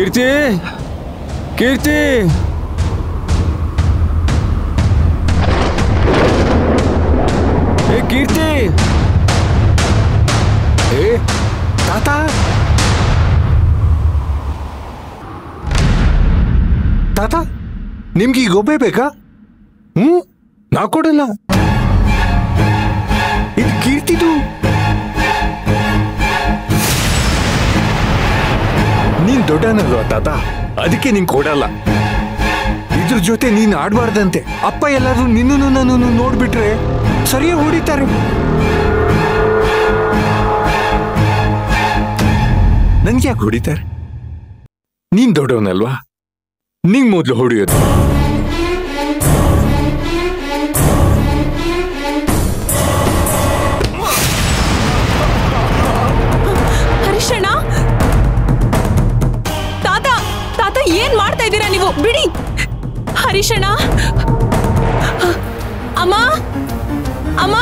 ಕೀರ್ತಿ ಕೀರ್ತಿ ಏ ಕೀರ್ತಿ ಏ ತಾತ ತಾತ ನಿಮ್ಗೆ ಈ ಗೊಬ್ಬೆ ಬೇಕಾ ಹ್ಮ್ ನಾ ಕೊಡಲ್ಲ ಇದು ಕೀರ್ತಿದು ನೀನ್ ದೊಡ್ಡನಲ್ವಾ ತಾತ ಅದಕ್ಕೆ ನಿಂಗೆ ಕೊಡಲ್ಲ ಇದ್ರ ಜೊತೆ ನೀನ್ ಆಡ್ಬಾರ್ದಂತೆ ಅಪ್ಪ ಎಲ್ಲರೂ ನಿನ್ನನ್ನು ನನ್ನನ್ನು ನೋಡ್ಬಿಟ್ರೆ ಸರಿಯಾಗಿ ಹೊಡಿತಾರೆ ನನ್ಗೆ ಯಾಕೆ ಹೊಡಿತಾರೆ ನೀನ್ ದೊಡ್ಡವನಲ್ವಾ ನಿಂಗ್ ಮೊದ್ಲು ಹೊಡಿಯೋದು ಹರೀಶಣ್ಣ ತಾತ ತಾತ ಏನ್ ಮಾಡ್ತಾ ಇದ್ದೀರಾ ನೀವು ಬಿಡಿ ಹರೀಶಣ್ಣ ಅಮ್ಮ ಅಮ್ಮ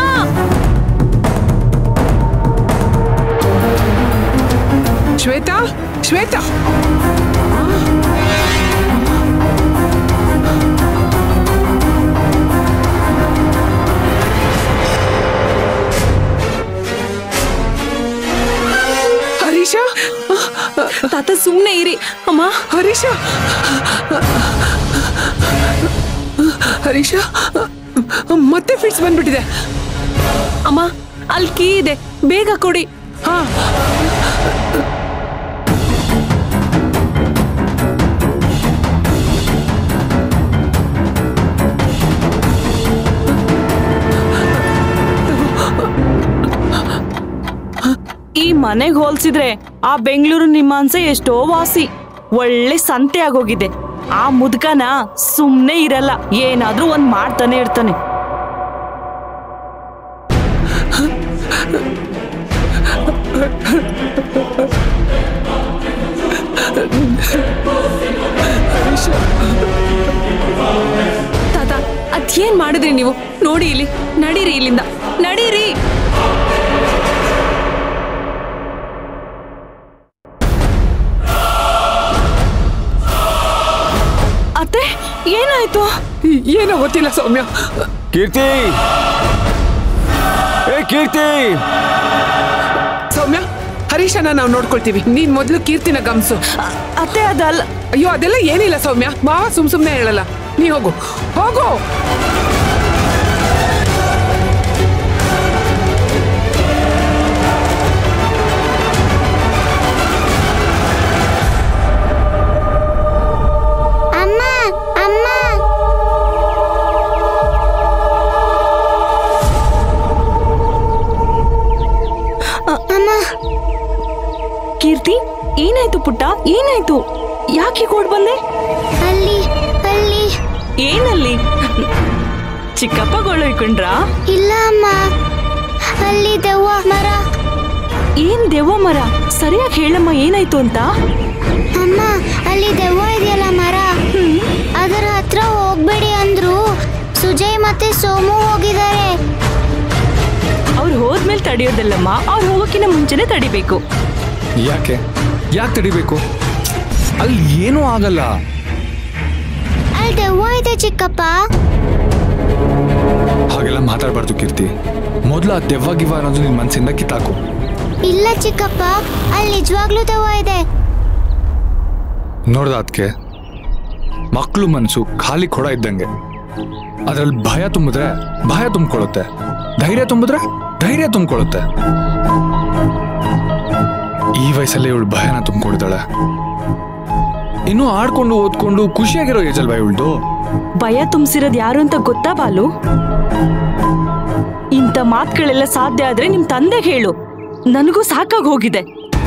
ಶ್ವೇತಾ ಶ್ವೇತಾ ಹರೀಶ ತಾತ ಸುಮ್ನೆ ಇರಿ ಅಮ್ಮ ಹರೀಶ ಹರೀಶ ಮತ್ತೆ ಫಿಟ್ಸ್ ಬಂದ್ಬಿಟ್ಟಿದೆ ಅಮ್ಮ ಅಲ್ಲಿ ಕೀ ಇದೆ ಬೇಗ ಕೊಡಿ ಹಾ ಈ ಮನೆಗ್ ಹೋಲ್ಸಿದ್ರೆ ಆ ಬೆಂಗಳೂರು ನಿಮ್ಮಾನ್ಸೆ ಎಷ್ಟೋ ವಾಸಿ ಒಳ್ಳೆ ಸಂತೆ ಆಗೋಗಿದೆ ಆ ಮುದ್ಕನ ಸುಮ್ನೆ ಇರಲ್ಲ ಏನಾದ್ರೂ ಒಂದ್ ಮಾಡ್ತಾನೆ ಇರ್ತಾನೆ ತಾತ ಅದೇನ್ ಮಾಡಿದ್ರಿ ನೀವು ನೋಡಿ ಇಲ್ಲಿ ನಡೀರಿ ಇಲ್ಲಿಂದ ನಡೀರಿ ಅತ್ತೆ ಏನಾಯ್ತು ಏನೋ ಗೊತ್ತಿಲ್ಲ ಸೌಮ್ಯ ಕೀರ್ತಿ ಏ ಕೀರ್ತಿ ಸೌಮ್ಯ ಹರೀಶನ ನಾವು ನೋಡ್ಕೊಳ್ತೀವಿ ನೀನ್ ಮೊದ್ಲು ಕೀರ್ತಿನ ಗಮನಿಸು ಅ- ಅತ್ತೆ ಅದಲ್ಲ ಅಯ್ಯೋ ಅದೆಲ್ಲ ಏನಿಲ್ಲ ಸೌಮ್ಯ ಮಾವ ಸುಮ್ ಸುಮ್ನೆ ಹೇಳಲ್ಲ ನೀ ಹೋಗು ಹೋಗು ಅಮ್ಮ ಅಮ್ಮ ಅಮ್ಮ ಕೀರ್ತಿ ಏನಾಯ್ತು ಪುಟ್ಟ ಏನಾಯ್ತು ಯಾಕೆ ಓಡ್ ಬಂದೆ ಅಲ್ಲಿ ಅಲ್ಲಿ ಏನಲ್ಲಿ ಚಿಕ್ಕಪ್ಪ ಗೋಳೊಯ್ಕೊಂಡ್ರಾ ಇಲ್ಲ ಅಮ್ಮ ಅಲ್ಲಿ ದೆವ್ವ ಮರ ಏನ್ ದೆವ್ವ ಮರ ಸರಿಯಾಗಿ ಹೇಳಮ್ಮ ಏನಾಯ್ತು ಅಂತ ಅಮ್ಮ ಅಲ್ಲಿ ದೆವ್ವ ಇದೆಯಲ್ಲ ಮರ ಅದರ ಹತ್ರ ಹೋಗ್ಬೇಡಿ ಅಂದ್ರು ಸುಜಯ್ ಮತ್ತೆ ಸೋಮು ಹೋಗಿದ್ದಾರೆ ಅವ್ರು ಹೋದ್ಮೇಲೆ ತಡೆಯೋದಲ್ಲಮ್ಮ ಅವ್ರು ಹೋಗೋಕಿನ ಮುಂಚೆನೆ ತಡಿಬೇಕು ಯಾಕೆ ಯಾಕೆ ತಡಿಬೇಕು ಅಲ್ಲಿ ಏನೂ ಆಗಲ್ಲ ಅಲ್ಲಿ ದೆವ್ವ ಇದೆ ಚಿಕ್ಕಪ್ಪ ಹಾಗೆಲ್ಲ ಮಾತಾಡಬಾರ್ದು ಕೀರ್ತಿ ಮೊದಲು ಆ ದೆವ್ವ ಗಿವ್ವ ಅನ್ನೋದು ನಿನ್ ಮನಸ್ಸಿಂದ ಕಿತ್ತಾಕು ಇಲ್ಲ ಚಿಕ್ಕಪ್ಪ ಅಲ್ಲಿ ನಿಜವಾಗ್ಲೂ ದೆವ್ವ ಇದೆ ನೋಡ್ದ ಅದಕ್ಕೆ ಮಕ್ಕಳು ಮನಸ್ಸು ಖಾಲಿ ಕೊಡ ಇದ್ದಂಗೆ ಅದ್ರಲ್ಲಿ ಭಯ ತುಂಬಿದ್ರೆ ಭಯ ತುಂಬಿಕೊಳ್ಳುತ್ತೆ ಧೈರ್ಯ ತುಂಬಿದ್ರೆ ಧೈರ್ಯ ತುಂಬಿಕೊಳ್ಳುತ್ತೆ ಈ ವಯಸ್ಸಲ್ಲಿ ಇವಳು ಭಯನ ತುಂಬಿಕೊಡ್ತಾಳೆ ಇನ್ನು ಆಡ್ಕೊಂಡು ಓದ್ಕೊಂಡು ಖುಷಿಯಾಗಿರೋ ಏಜಲ್ವಾ ಇವಳ್ದು ಭಯ ತುಂಬಿಸಿರೋದು ಯಾರು ಅಂತ ಗೊತ್ತಾ ಬಾಲು ಇಂಥ ಮಾತುಗಳೆಲ್ಲ ಸಾಧ್ಯ ಆದ್ರೆ ನಿಮ್ ತಂದೆಗೆ ಹೇಳು ನನಗೂ ಸಾಕಾಗಿ ಹೋಗಿದೆ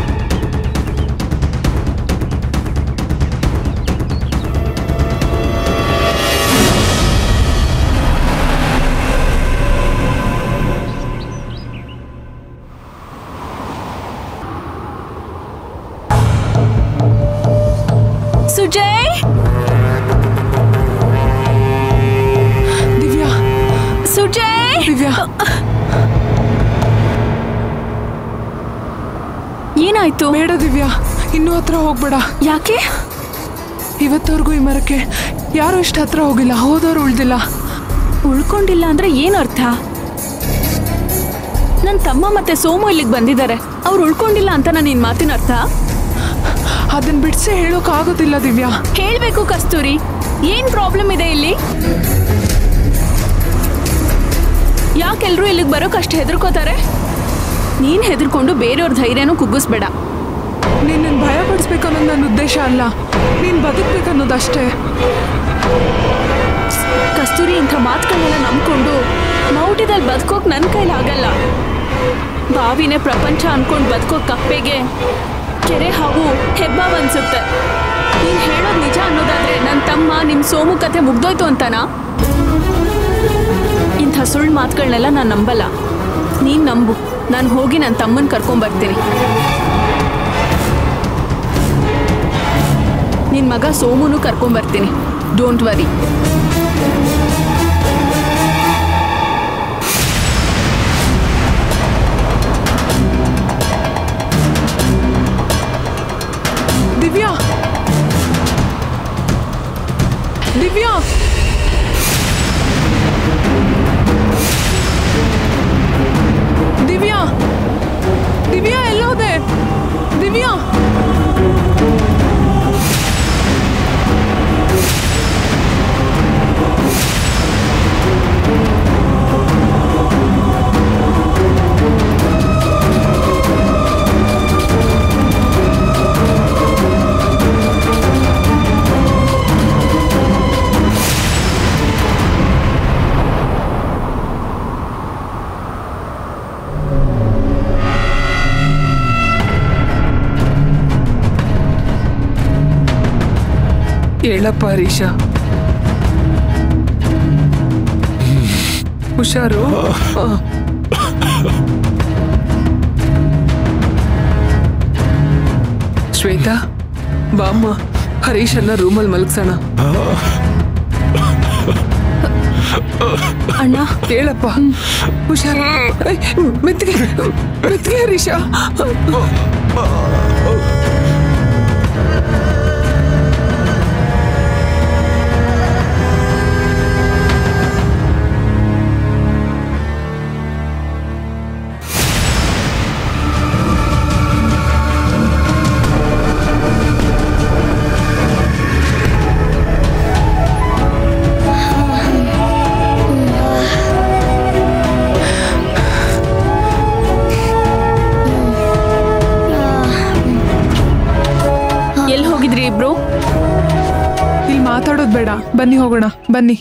ಸುಜಯ್ ದಿವ್ಯಾ ಸುಜಯ್ ದಿವ್ಯಾ ಏನಾಯ್ತು ಬೇಡ ದಿವ್ಯಾ ಇನ್ನೂ ಹತ್ರ ಹೋಗ್ಬೇಡ ಯಾಕೆ ಇವತ್ತವರೆಗೂ ಈ ಮರಕ್ಕೆ ಯಾರು ಇಷ್ಟು ಹತ್ರ ಹೋಗಿಲ್ಲ ಹೋದವ್ರು ಉಳ್ದಿಲ್ಲ ಉಳ್ಕೊಂಡಿಲ್ಲ ಅಂದ್ರೆ ಏನ್ ಅರ್ಥ ನನ್ ತಮ್ಮ ಮತ್ತೆ ಸೋಮು ಇಲ್ಲಿಗೆ ಬಂದಿದ್ದಾರೆ ಅವ್ರು ಉಳ್ಕೊಂಡಿಲ್ಲ ಅಂತ ನಾನು ನಿನ್ ಮಾತಿನ ಅರ್ಥ ಅದನ್ನ ಬಿಡ್ಸೆ ಹೇಳೋಕ್ ಆಗೋದಿಲ್ಲ ದಿವ್ಯಾ ಹೇಳ್ಬೇಕು ಕಸ್ತೂರಿ ಏನ್ ಪ್ರಾಬ್ಲಮ್ ಇದೆ ಇಲ್ಲಿ ಯಾಕೆಲ್ರೂ ಇಲ್ಲಿಗೆ ಬರೋಕಷ್ಟು ಹೆದರ್ಕೋತಾರೆ ನೀನ್ ಹೆದರ್ಕೊಂಡು ಬೇರೆಯವ್ರ ಧೈರ್ಯನೂ ಕುಗ್ಗಿಸ್ಬೇಡ ನಿನ್ನನ್ನು ಭಯ ಪಡಿಸ್ಬೇಕು ಅನ್ನೋದು ನನ್ನ ಉದ್ದೇಶ ಅಲ್ಲ ನೀನ್ ಬದುಕ್ಬೇಕು ಅನ್ನೋದಷ್ಟೇ ಕಸ್ತೂರಿ ಇಂಥ ಮಾತುಗಳನ್ನೆಲ್ಲ ನಂಬ್ಕೊಂಡು ಮೌಟಿದಲ್ಲಿ ಬದುಕೋಕ್ ನನ್ನ ಕೈಲಾಗಲ್ಲ ಬಾವಿನೇ ಪ್ರಪಂಚ ಅನ್ಕೊಂಡು ಬದುಕೋ ಕಪ್ಪೆಗೆ ಕೆರೆ ಹಾಗೂ ಹೆಬ್ಬಾವ್ ಅನ್ಸುತ್ತೆ ನೀನ್ ಹೇಳೋದು ನಿಜ ಅನ್ನೋದಾದ್ರೆ ನನ್ನ ತಮ್ಮ ನಿಮ್ ಸೋಮು ಕತೆ ಮುಗ್ದೋಯ್ತು ಅಂತನಾ ಇಂಥ ಸುಳ್ಳು ಮಾತುಗಳನ್ನೆಲ್ಲ ನಾನು ನಂಬಲ್ಲ ನೀನ್ ನಂಬು ನಾನು ಹೋಗಿ ನನ್ನ ತಮ್ಮನ್ ಕರ್ಕೊಂಡ್ ಬರ್ತೀನಿ ನಿನ್ ಮಗ ಸೋಮುನು ಕರ್ಕೊಂಡ್ ಬರ್ತೀನಿ ಡೋಂಟ್ ವರಿ ದಿವ್ಯಾ ದಿವ್ಯಾ ದಿವ್ಯಾ ದಿವ್ಯಾ ಎಲ್ಲೋದೆ ದಿವ್ಯಾ ಹೇಳಪ್ಪ ಹರೀಶ ಹುಷಾರು ಆ. ಶ್ವೇತಾ ಬಾಮ್ಮ ಹರೀಶನ್ನ ರೂಮಲ್ಲಿ ಮಲಗ್ಸೋಣ ಅಣ್ಣ ಹೇಳಪ್ಪ ಹುಷಾರ ಮೆತ್ತಿಗೆ ಮೆತ್ತಿಗೆ ಹರೀಶ ಎಲ್ಲಿ ಹೋಗಿದ್ರಿ ಇಬ್ರು ಇಲ್ಲಿ ಮಾತಾಡೋದು ಬೇಡ ಬನ್ನಿ ಹೋಗೋಣ ಬನ್ನಿ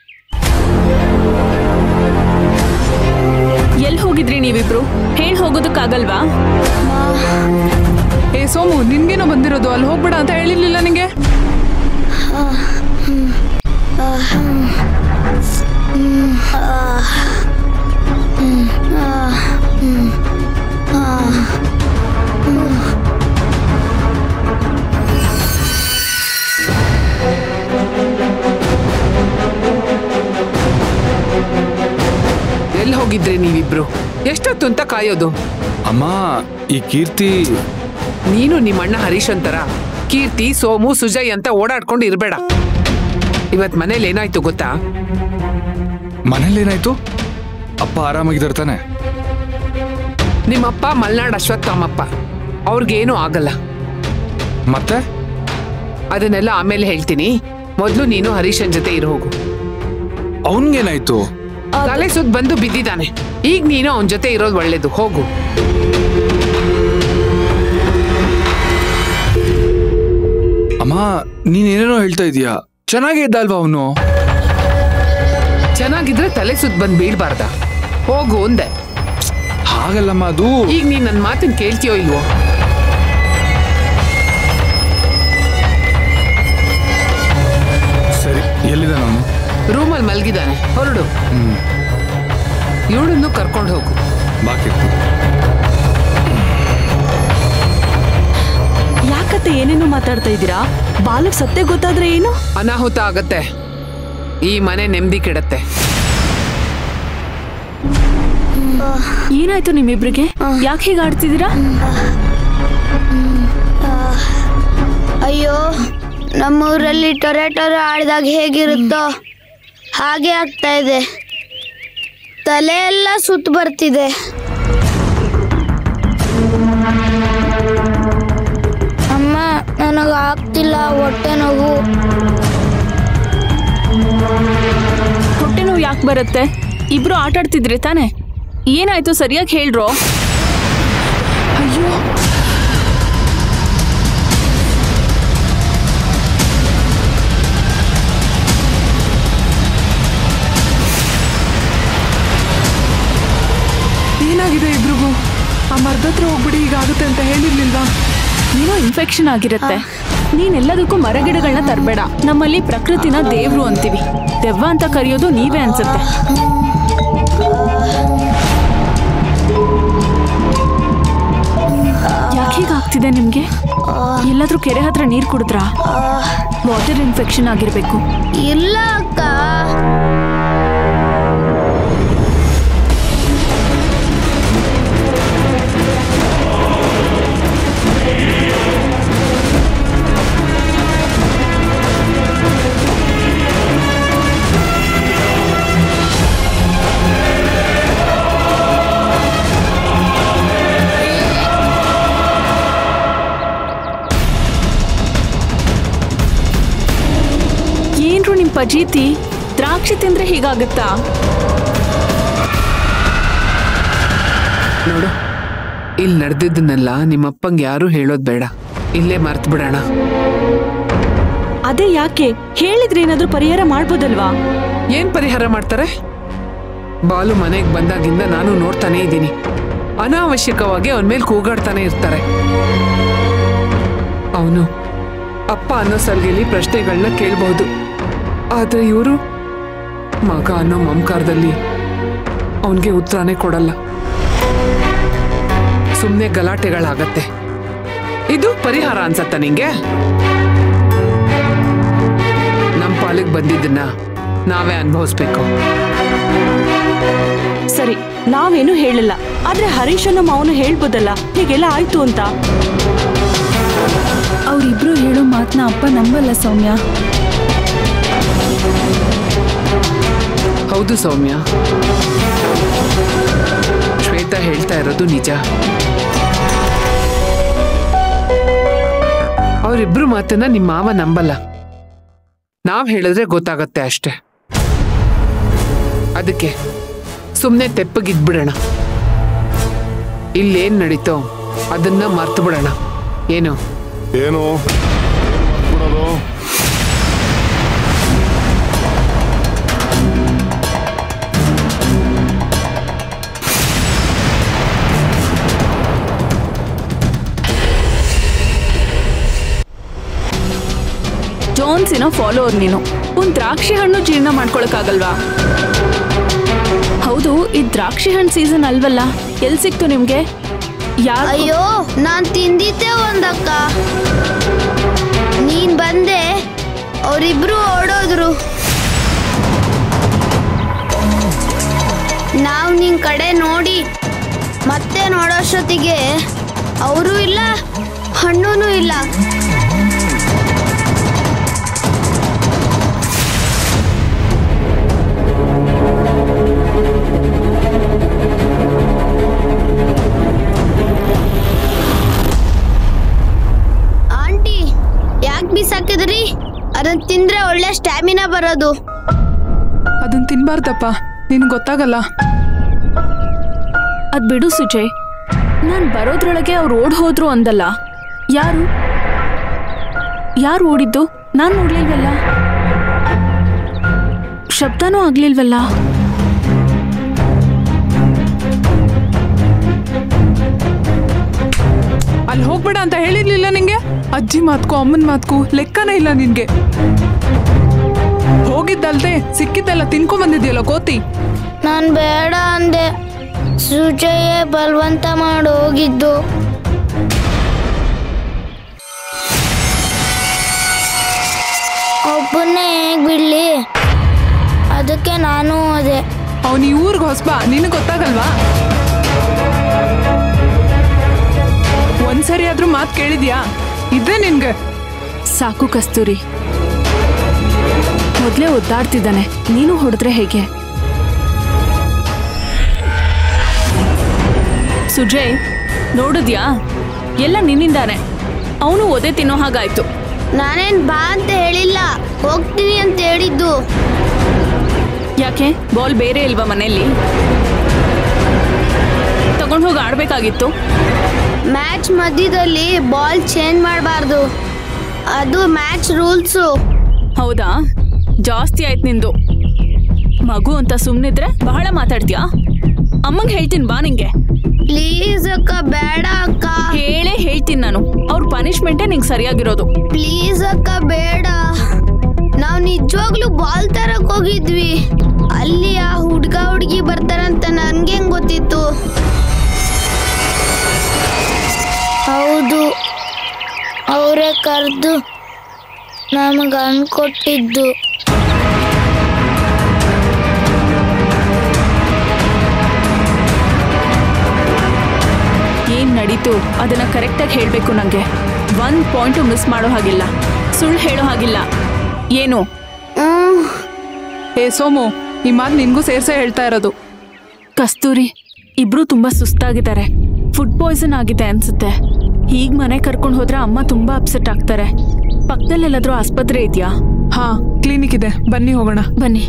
ಎಲ್ಲಿ ಹೋಗಿದ್ರಿ ನೀವಿಬ್ರು ಹೇಳ್ ಹೋಗೋದಕ್ಕಾಗಲ್ವಾ ಏ ಸೋಮು ನಿನ್ಗೇನೋ ಬಂದಿರೋದು ಅಲ್ಲಿ ಹೋಗ್ಬೇಡ ಅಂತ ಹೇಳಿರ್ಲಿಲ್ಲ ನಿಂಗೆ ಎಲ್ಲಿ ಹೋಗಿದ್ರಿ ನೀವಿಬ್ರು ಎಷ್ಟೊತ್ತು ಅಂತ ಕಾಯೋದು ಅಮ್ಮ ಈ ಕೀರ್ತಿ ನೀನು ನಿಮ್ಮ ಅಣ್ಣ ಹರೀಶ್ ಅಂತರ ಕೀರ್ತಿ ಸೋಮು ಸುಜಯ್ ಅಂತ ಓಡಾಡ್ಕೊಂಡು ಇರ್ಬೇಡ ಇವತ್ ಮನೇಲಿ ಏನಾಯ್ತು ಗೊತ್ತಾ ಮನೇಲೇನಾಯ್ತು ಅಪ್ಪ ಆರಾಮಾಗಿದ್ದಾರೆ ತಾನೆ ನಿಮ್ಮಪ್ಪ ಮಲ್ನಾಡ್ ಅಶ್ವತ್ಥಾಮಪ್ಪ ಅವ್ರಿಗೇನೂ ಆಗಲ್ಲ ಮತ್ತೆ ಅದನ್ನೆಲ್ಲ ಆಮೇಲೆ ಹೇಳ್ತೀನಿ ಮೊದಲು ನೀನು ಹರೀಶನ್ ಜೊತೆ ಇರು ಹೋಗು ಅವನ್ಗೇನಾಯ್ತು ತಲೆ ಸುತ್ತ ಬಂದು ಬಿದ್ದಿದ್ದಾನೆ ಈಗ ನೀನು ಅವನ ಜೊತೆ ಇರೋದು ಒಳ್ಳೇದು ಹೋಗು ಅಮ್ಮ ನೀನೇನೇನೋ ಹೇಳ್ತಾ ಇದೀಯಾ ಚೆನ್ನಾಗೇ ಇದ್ದ ಅಲ್ವಾ ಅವನು ಚೆನ್ನಾಗಿದ್ರೆ ತಲೆ ಸುತ್ತ ಬಂದು ಬೀಳ್ಬಾರ್ದ ಹೋಗು ಒಂದೆ ಹಾಗಲ್ಲಮ್ಮ ಅದು ಈಗ ನೀನ್ ನನ್ನ ಮಾತನ್ನ ಕೇಳ್ತೀಯೋ ಇಲ್ವೋ ಸರಿ ಎಲ್ಲಿದೆ ನಾನು ರೂಮಲ್ಲಿ ಮಲಗಿದ್ದಾನೆ ಹೊರಡು ಇವಳನ್ನು ಕರ್ಕೊಂಡು ಹೋಗು ಬಾಕಿ ಯಾಕತ್ತೆ ಏನೇನು ಮಾತಾಡ್ತಾ ಇದ್ದೀರಾ ಬಾಲಕ್ ಸತ್ಯ ಗೊತ್ತಾದ್ರೆ ಏನು ಅನಾಹುತ ಆಗತ್ತೆ ಈ ಮನೆ ನೆಮ್ಮದಿ ಕೆಡತ್ತೆ ಏನಾಯ್ತು ನಿಮ್ಮಿಬ್ರಿಗೆ ಯಾಕೆ ಹೀಗೆ ಆಡ್ತಿದ್ದೀರಾ ಅಯ್ಯೋ ನಮ್ಮೂರಲ್ಲಿ ಟೊರೆ ಟೊರೆ ಆಡಿದಾಗ ಹೇಗಿರುತ್ತೋ ಹಾಗೆ ಆಗ್ತಾ ಇದೆ ತಲೆ ಎಲ್ಲ ಸುತ್ತ ಬರ್ತಿದೆ ಅಮ್ಮ ನನಗೆ ಆಗ್ತಿಲ್ಲ ಹೊಟ್ಟೆ ನೋವು ಹೊಟ್ಟೆ ನೋವು ಯಾಕೆ ಬರುತ್ತೆ ಇಬ್ರು ಆಟ ಆಡ್ತಿದ್ರಿ ತಾನೆ ಏನಾಯ್ತು ಸರಿಯಾಗಿ ಹೇಳ್ರೋ ಅಯ್ಯೋ ಏನಾಗಿದೆ ಇಬ್ರಿಗೂ ಆ ಮರದ ಹತ್ರ ಹೋಗ್ಬಿಡಿ ಹೀಗಾಗುತ್ತೆ ಅಂತ ಹೇಳಿರ್ಲಿಲ್ವಾ ಏನೋ ಇನ್ಫೆಕ್ಷನ್ ಆಗಿರುತ್ತೆ ನೀನೆಲ್ಲದಕ್ಕೂ ಮರಗಿಡಗಳನ್ನ ತರಬೇಡ ನಮ್ಮಲ್ಲಿ ಪ್ರಕೃತಿನ ದೇವ್ರು ಅಂತೀವಿ ದೆವ್ವ ಅಂತ ಕರೆಯೋದು ನೀವೇ ಅನ್ಸುತ್ತೆ ಯಾಕೆ ಹೀಗಾಗ್ತಿದೆ ನಿಮ್ಗೆ ಎಲ್ಲಾದ್ರೂ ಕೆರೆ ಹತ್ರ ನೀರ್ ಕುಡಿದ್ರಾ ವಾಟರ್ ಇನ್ಫೆಕ್ಷನ್ ಆಗಿರ್ಬೇಕು ಇಲ್ಲ ಅಕ್ಕ ಏನ್ರು ನಿಮ್ ಪಜೀತಿ ದ್ರಾಕ್ಷಿ ತಿಂದ್ರೆ ಹೀಗಾಗತ್ತಾ ನೋಡು ಇಲ್ಲಿ ನಡೆದಿದ್ದನ್ನೆಲ್ಲ ನಿಮ್ಮಪ್ಪಂಗೆ ಯಾರು ಹೇಳೋದ್ ಬೇಡ ಇಲ್ಲೇ ಮರ್ತ್ ಬಿಡೋಣ ಅದೇ ಯಾಕೆ ಹೇಳಿದ್ರೆ ಏನಾದ್ರೂ ಪರಿಹಾರ ಮಾಡ್ಬೋದಲ್ವಾ ಏನ್ ಪರಿಹಾರ ಮಾಡ್ತಾರೆ ಬಾಲು ಮನೆಗೆ ಬಂದಾಗಿಂದ ನಾನು ನೋಡ್ತಾನೆ ಇದ್ದೀನಿ ಅನಾವಶ್ಯಕವಾಗಿ ಅವನ ಮೇಲೆ ಕೂಗಾಡ್ತಾನೆ ಇರ್ತಾರೆ ಅವನು ಅಪ್ಪ ಅನ್ನೋ ಸಲ್ಗೆಲಿ ಪ್ರಶ್ನೆಗಳನ್ನ ಕೇಳಬಹುದು ಆದ್ರೆ ಇವರು ಮಗ ಅನ್ನೋ ಮಮಕಾರದಲ್ಲಿ ಅವನಿಗೆ ಉತ್ತರನೇ ಕೊಡಲ್ಲ ಸುಮ್ಮನೆ ಗಲಾಟೆಗಳಾಗತ್ತೆ ಇದು ಪರಿಹಾರ ಅನ್ಸತ್ತ ನಿಂಗೆ ನಮ್ಮ ಪಾಲಿಗೆ ಬಂದಿದ್ದನ್ನ ನಾವೇ ಅನುಭವಿಸ್ಬೇಕು ಸರಿ ನಾವೇನು ಹೇಳಿಲ್ಲ ಆದ್ರೆ ಹರೀಶ್ ಅನ್ನೋ ಮಾವನು ಹೇಳ್ಬೋದಲ್ಲ ಹೀಗೆಲ್ಲ ಆಯ್ತು ಅಂತ ಅವ್ರಿಬ್ರು ಹೇಳೋ ಮಾತನ್ನ ಅಪ್ಪ ನಂಬಲ್ಲ ಸೌಮ್ಯ ಹೌದು ಸೌಮ್ಯ ಶ್ವೇತಾ ಹೇಳ್ತಾ ಇರೋದು ನಿಜ ಅವರಿಬ್ರು ಮಾತನ್ನ ನಿಮ್ಮ ಮಾವ ನಂಬಲ್ಲ ನಾವ್ ಹೇಳಿದ್ರೆ ಗೊತ್ತಾಗತ್ತೆ ಅಷ್ಟೆ ಅದಕ್ಕೆ ಸುಮ್ಮನೆ ತೆಪ್ಪಗಿದ್ಬಿಡೋಣ ಇಲ್ಲೇನ್ ನಡೀತೋ ಅದನ್ನ ಮರ್ತು ಬಿಡೋಣ ಏನು ಏನು ಬಿಡೋದು ಜೋನ್ಸಿನ ಫಾಲೋವರ್ ನೀನು ಒಂದ್ ದ್ರಾಕ್ಷಿ ಹಣ್ಣು ಜೀರ್ಣ ಮಾಡ್ಕೊಳಕ್ಕಾಗಲ್ವಾ ಹೌದು ಈ ದ್ರಾಕ್ಷಿ ಹಣ್ಣು ಸೀಸನ್ ಅಲ್ವಲ್ಲ ಎಲ್ ಸಿಕ್ತು ನಿಮ್ಗೆ ಯಾರು ಅಯ್ಯೋ ನಾನ್ ತಿಂದಿದ್ದೆ ಒಂದಕ್ಕ ನೀನ್ ಬಂದೆ ಅವರಿಬ್ರು ಓಡೋದ್ರು ನಾವ್ ನಿನ್ ಕಡೆ ನೋಡಿ ಮತ್ತೆ ನೋಡೋಷ್ಟೊತ್ತಿಗೆ ಅವರು ಇಲ್ಲ ಹಣ್ಣೂ ಇಲ್ಲ ಆಂಟಿ ಯಾಕೆ ಬಿಸಾಕಿದ್ರಿ ಅದನ್ನ ತಿಂದ್ರೆ ಒಳ್ಳೆ ಸ್ಟ್ಯಾಮಿನಾ ಬರೋದು ಅದನ್ನ ತಿನ್ಬಾರ್ದಪ್ಪ ನಿನ್ಗೆ ಗೊತ್ತಾಗಲ್ಲ ಅದ್ ಬಿಡು ಸುಜಯ್ ನಾನ್ ಬರೋದ್ರೊಳಗೆ ಅವ್ರು ಓಡ್ ಹೋದ್ರು ಅಂದಲ್ಲ ಯಾರು ಯಾರು ಓಡಿದ್ದು ನಾನ್ ನೋಡ್ಲಿಲ್ವಲ್ಲ ಶಬ್ದನೂ ಆಗ್ಲಿಲ್ವಲ್ಲ ಅಲ್ಲಿ ಹೋಗ್ಬೇಡ ಅಂತ ಹೇಳಿರ್ಲಿಲ್ಲ ನಿಂಗೆ ಅಜ್ಜಿ ಮಾತ್ಕು ಅಮ್ಮನ ಮಾತ್ಕು ಲೆಕ್ಕನೇ ಇಲ್ಲ ನಿನ್ಗೆ ಹೋಗಿದ್ದಲ್ದೆ ಸಿಕ್ಕಿದ್ದೆಲ್ಲ ತಿನ್ಕೊಂಡ್ ಬಂದಿದ್ಯಲ್ಲ ಕೋತಿ ನಾನ್ ಬೇಡ ಅಂದೆ ಸುಜಯೇ ಬಲವಂತ ಮಾಡಿ ಹೋಗಿದ್ದು ಒಬ್ಬನೇ ಹೇಗ್ ಬಿಡ್ಲಿ ಅದಕ್ಕೆ ನಾನು ಅದೇ ಅವ್ನು ಈ ಊರ್ಗ್ ಹೊಸ್ಬಾ ನಿನಗೆ ಗೊತ್ತಾಗಲ್ವಾ ಒಂದ್ಸರಿ ಆದ್ರೂ ಮಾತು ಕೇಳಿದ್ಯಾ ಇದೇ ನಿನ್ಗೆ ಸಾಕು ಕಸ್ತೂರಿ ಮೊದಲೇ ಒದ್ದಾಡ್ತಿದ್ದಾನೆ ನೀನು ಹೊಡೆದ್ರೆ ಹೇಗೆ ಸುಜಯ್ ನೋಡಿದ್ಯಾ ಎಲ್ಲ ನಿನ್ನಿಂದಾನೆ ಅವನು ಒದೆ ತಿನ್ನೋ ಹಾಗಾಯ್ತು ನಾನೇನ್ ಬಾ ಅಂತ ಹೇಳಿಲ್ಲ ಹೋಗ್ತೀನಿ ಅಂತ ಹೇಳಿದ್ದು ಯಾಕೆ ಬಾಲ್ ಬೇರೆ ಇಲ್ವಾ ಮನೆಯಲ್ಲಿ ತಗೊಂಡು ಹೋಗಿ ಆಡ್ಬೇಕಾಗಿತ್ತು ಮ್ಯಾಚ್ ಮಧ್ಯದಲ್ಲಿ ಬಾಲ್ ಚೇಂಜ್ ಮಾಡಬಾರ್ದು ಅದು ಮ್ಯಾಚ್ ರೂಲ್ಸು ಹೌದಾ ಜಾಸ್ತಿ ಆಯ್ತು ನಿಂದು ಮಗು ಅಂತ ಸುಮ್ಮನಿದ್ರೆ ಬಹಳ ಮಾತಾಡ್ತೀಯಾ ಅಮ್ಮಂಗೆ ಹೇಳ್ತೀನಿ ಬಾ ನಿಂಗೆ ಪ್ಲೀಸ್ ಅಕ್ಕ ಬೇಡ ಅಕ್ಕ ಹೇಳೇ ಹೇಳ್ತೀನಿ ನಾನು ಅವ್ರ ಪನಿಷ್ಮೆಂಟೇ ನಿಂಗೆ ಸರಿಯಾಗಿರೋದು ಪ್ಲೀಸ್ ಅಕ್ಕ ಬೇಡ ನಾವು ನಿಜವಾಗ್ಲೂ ಬಾಲ್ ತರಕ್ ಹೋಗಿದ್ವಿ ಅಲ್ಲಿ ಆ ಹುಡ್ಗ ಹುಡ್ಗಿ ಬರ್ತಾರಂತ ನನ್ಗೆ ಹೆಂಗ್ ಗೊತ್ತಿತ್ತು ಹೌದು ಅವರೇ ಕರೆದು ನಮಗೆ ಅನ್ಕೊಟ್ಟಿದ್ದು ಏನ್ ನಡೀತು ಅದನ್ನ ಕರೆಕ್ಟಾಗಿ ಹೇಳಬೇಕು ನಂಗೆ ಒಂದ್ ಪಾಯಿಂಟು ಮಿಸ್ ಮಾಡೋ ಹಾಗಿಲ್ಲ ಸುಳ್ಳು ಹೇಳೋ ಹಾಗಿಲ್ಲ ಏನು ಹ್ಮ್ ಏ ಸೋಮು ಈ ಮಾತು ನಿನ್ಗೂ ಸೇರ್ಸೇ ಹೇಳ್ತಾ ಇರೋದು ಕಸ್ತೂರಿ ಇಬ್ರು ತುಂಬಾ ಸುಸ್ತಾಗಿದ್ದಾರೆ ಫುಡ್ ಪಾಯ್ಸನ್ ಆಗಿದೆ ಅನ್ಸುತ್ತೆ ಹೀಗ್ ಮನೆ ಕರ್ಕೊಂಡು ಹೋದ್ರೆ ಅಮ್ಮ ತುಂಬಾ ಅಪ್ಸೆಟ್ ಆಗ್ತಾರೆ ಪಕ್ಕದಲ್ಲೆಲ್ಲಾದ್ರೂ ಆಸ್ಪತ್ರೆ ಇದೆಯಾ ಹಾ ಕ್ಲಿನಿಕ್ ಇದೆ ಬನ್ನಿ ಹೋಗೋಣ ಬನ್ನಿ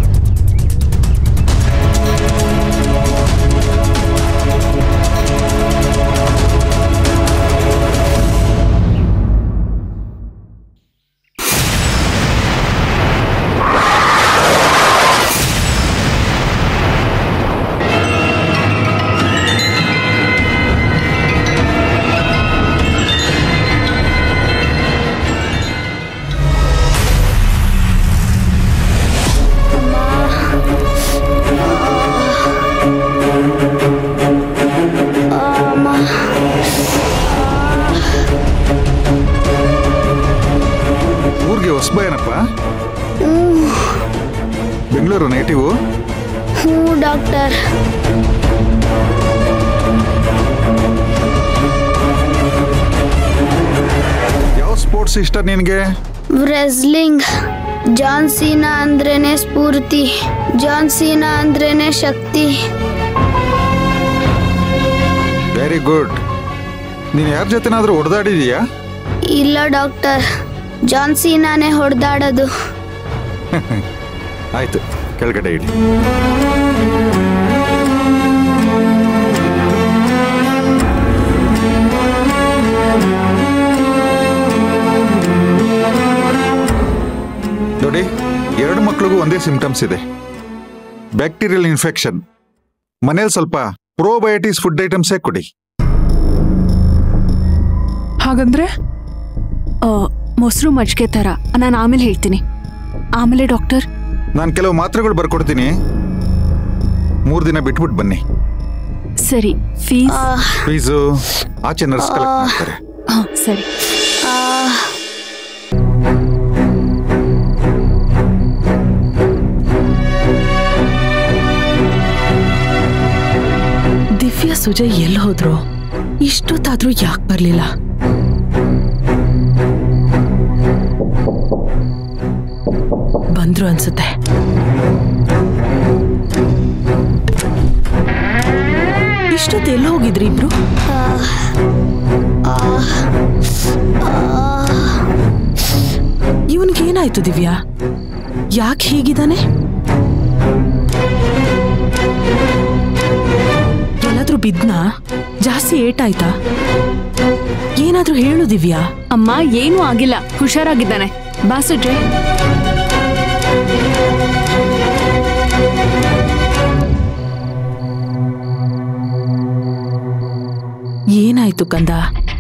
ಊರಿಗೆ ಹೊಸಬ ಏನಪ್ಪ ಬೆಂಗಳೂರು ನೇಟಿವು ಹ್ಞೂ ಡಾಕ್ಟರ್ ಯಾವ ಸ್ಪೋರ್ಟ್ಸ್ ಇಷ್ಟ ನಿನಗೆ ವ್ರೆಸ್ಲಿಂಗ್ ಜಾನ್ ಸೀನಾ ಅಂದ್ರೇನೆ ಸ್ಫೂರ್ತಿ ಜಾನ್ ಸೀನಾ ಅಂದ್ರೇನೆ ಶಕ್ತಿ ವೆರಿ ಗುಡ್ ನೀನು ಯಾರ ಜೊತೆನಾದ್ರೂ ಹೊಡೆದಾಡಿದೀಯಾ ಇಲ್ಲ ಡಾಕ್ಟರ್ ಜಾನ್ ಸೀನಾನೇ ಹೊಡೆದಾಡೋದು ಆಯ್ತು ಕೆಳಗಡೆ ಇಡಿ ನೋಡಿ ಎರಡು ಮಕ್ಳಿಗೂ ಒಂದೇ ಸಿಂಪ್ಟಮ್ಸ್ ಇದೆ ಬ್ಯಾಕ್ಟೀರಿಯಲ್ ಇನ್ಫೆಕ್ಷನ್ ಮನೇಲಿ ಸ್ವಲ್ಪ ಪ್ರೋಬಯೋಟಿಕ್ಸ್ ಫುಡ್ ಐಟಮ್ಸೇ ಕೊಡಿ ಹಾಗಂದ್ರೆ ಆ, ಮೊಸರು ಮಜ್ಜಿಗೆ ಥರ ನಾನು ಆಮೇಲೆ ಹೇಳ್ತೀನಿ ಆಮೇಲೆ ಡಾಕ್ಟರ್ ನಾನು ಕೆಲವು ಮಾತ್ರೆಗಳು ಬರ್ಕೊಡ್ತೀನಿ ಮೂರು ದಿನ ಬಿಟ್ಬಿಟ್ಟು ಬನ್ನಿ ಸರಿ ಫೀಸ್ ಫೀಸು ಆಚೆ ನರ್ಸ್ ಕಲೆಕ್ಟ್ ಮಾಡ್ತಾರೆ ಹಾಂ ಸರಿ ದಿವ್ಯಾ ಸುಜಯ್ ಎಲ್ಲಿ ಹೋದ್ರು ಇಷ್ಟೊತ್ತಾದ್ರೂ ಯಾಕೆ ಬರ್ಲಿಲ್ಲ ಬಂದ್ರು ಅನ್ಸುತ್ತೆ ಇಷ್ಟೊತ್ತು ಎಲ್ಲಿ ಹೋಗಿದ್ರಿ ಇಬ್ರು ಇವನ್ಗೇನಾಯ್ತು ದಿವ್ಯಾ ಯಾಕೆ ಹೀಗಿದಾನೆ ಎಲ್ಲಾದ್ರೂ ಬಿದ್ನಾ ಜಾಸ್ತಿ ಏಟಾಯ್ತಾ ಏನಾದ್ರೂ ಹೇಳು ದಿವ್ಯಾ ಅಮ್ಮ ಏನೂ ಆಗಿಲ್ಲ ಹುಷಾರಾಗಿದ್ದಾನೆ ಬಾ ಸುಜಯ್ ಏನಾಯ್ತು ಕಂದ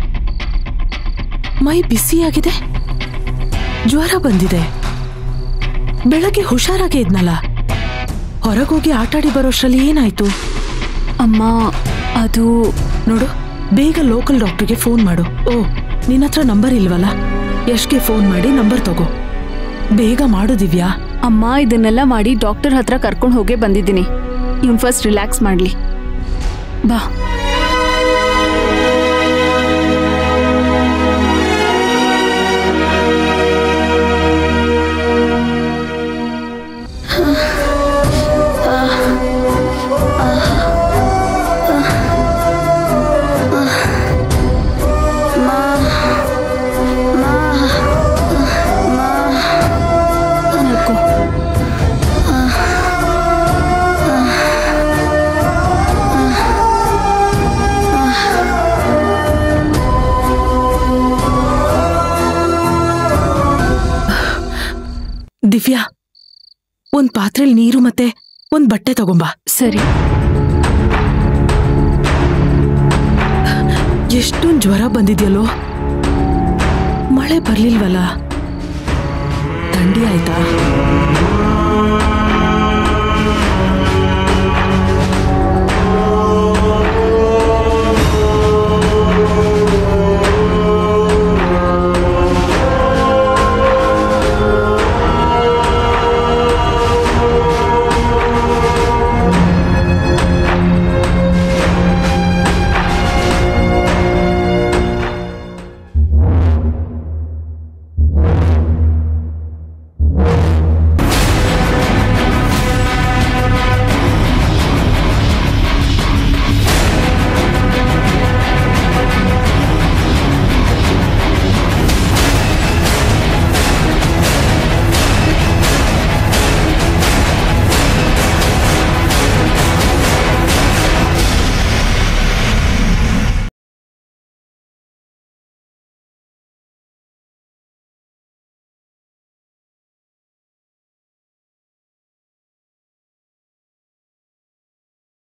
ಮೈ ಬಿಸಿಯಾಗಿದೆ ಜ್ವರ ಬಂದಿದೆ ಬೆಳಗ್ಗೆ ಹುಷಾರಾಗೇ ಇದ್ನಲ್ಲ ಹೊರಗೋಗಿ ಆಟಾಡಿ ಬರೋಷ್ರಲ್ಲಿ ಏನಾಯ್ತು ಅಮ್ಮ ಅದು ನೋಡು ಬೇಗ ಲೋಕಲ್ ಡಾಕ್ಟರ್ಗೆ ಫೋನ್ ಮಾಡು ಓ ನಿನ್ನ ಹತ್ರ ನಂಬರ್ ಇಲ್ವಲ್ಲ ಯಶ್ಗೆ ಫೋನ್ ಮಾಡಿ ನಂಬರ್ ತಗೋ ಬೇಗ ಮಾಡು ದಿವ್ಯಾ ಅಮ್ಮ ಇದನ್ನೆಲ್ಲ ಮಾಡಿ ಡಾಕ್ಟರ್ ಹತ್ರ ಕರ್ಕೊಂಡು ಹೋಗೇ ಬಂದಿದ್ದೀನಿ ಇವ್ನು ಫಸ್ಟ್ ರಿಲ್ಯಾಕ್ಸ್ ಮಾಡಲಿ ಬಾ ದಿವ್ಯಾ ಒಂದ್ ಪಾತ್ರೆಲ್ ನೀರು ಮತ್ತೆ ಒಂದ್ ಬಟ್ಟೆ ತಗೊಂಬಾ ಸರಿ ಎಷ್ಟೊಂದ್ ಜ್ವರ ಬಂದಿದ್ಯಲ್ಲೋ ಮಳೆ ಬರ್ಲಿಲ್ವಲ್ಲ ಥಂಡಿ ಆಯ್ತಾ